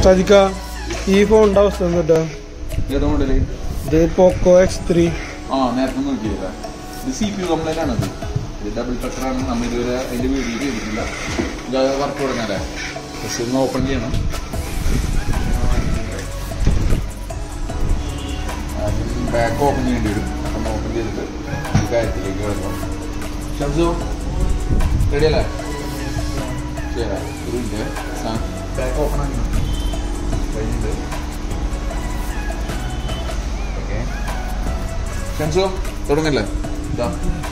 സജിക്ക ഈ ഫോണിന്റെ അവസ്ഥ എന്നിട്ടാ ഏത് മോഡല് ഇത് പോക്കോ എക്സ് ത്രീ ആ നേരത്തെ നോക്കിയില്ല ഇത് സി പി യു കംപ്ലൈന്റ് ആണത് ഇത് ഡബിൾ ടക്കറാണ് നമ്മൾ ഇതുവരെ അതിന്റെ വീഡിയോ ചെയ്തിട്ടില്ല ഇത് വർക്ക് തുടങ്ങാല്ലേ ജസ്റ്റ് ഒന്ന് ഓപ്പൺ ചെയ്യണം ബാക്ക് ഓപ്പൺ ചെയ്യേണ്ടി വരും അപ്പം ഓപ്പൺ ചെയ്തിട്ട് ഈ കാര്യത്തിലേക്ക് കിടക്കണം ഷംസു റെഡിയല്ലേ ശരി ഒരു മിനിറ്റ് ബാക്ക് ഓപ്പൺ ആക്കി കഴിഞ്ഞിട്ട് ഓക്കെ ഷംസു തുടങ്ങല്ലേ ഇതാ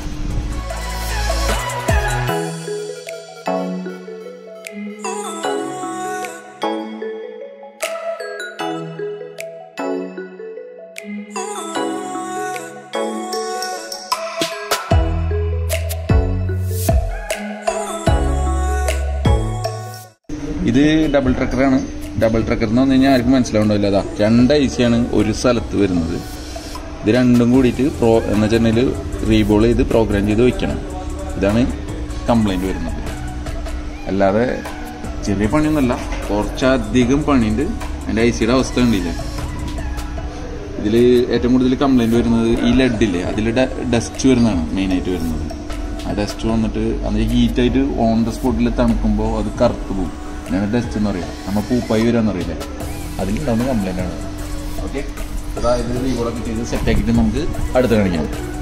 ഇത് ഡബിൾ ട്രക്കറാണ് ഡബിൾ ട്രക്കർ എന്ന് പറഞ്ഞു കഴിഞ്ഞാൽ ആർക്കും മനസ്സിലാവുണ്ടാവില്ല അതാ രണ്ട് ഐ സിയാണ് ഒരു സ്ഥലത്ത് വരുന്നത് ഇത് രണ്ടും കൂടിയിട്ട് പ്രോ എന്ന് വെച്ചിട്ടുണ്ടെങ്കിൽ റീബോൾ ചെയ്ത് പ്രോഗ്രാം ചെയ്ത് വെക്കണം ഇതാണ് കംപ്ലൈൻറ്റ് വരുന്നത് അല്ലാതെ ചെറിയ പണിയൊന്നുമല്ല കുറച്ചധികം പണിയുണ്ട് അതിൻ്റെ ഐ സിയുടെ അവസ്ഥ കണ്ടില്ലേ ഇതിൽ ഏറ്റവും കൂടുതൽ കംപ്ലൈൻറ്റ് വരുന്നത് ഈ ലെഡില്ലേ അതിൽ ഡസ്റ്റ് വരുന്നതാണ് മെയിനായിട്ട് വരുന്നത് ആ ഡസ്റ്റ് വന്നിട്ട് അത് ഹീറ്റായിട്ട് ഓൺ ദ സ്പോട്ടിൽ തണുക്കുമ്പോൾ അത് കറുത്ത് പോകും അതിനാണ് ഡസ്റ്റ് എന്ന് പറയുക നമ്മൾ പൂപ്പായി വരാന്ന് അറിയില്ലേ അതിലുണ്ടാവുന്ന കംപ്ലൈൻ്റ് ആണ് ഓക്കെ അതായത് റീവോളൊക്കെ ചെയ്ത് സെറ്റാക്കിയിട്ട് നമുക്ക് അടുത്ത് കാണിക്കാം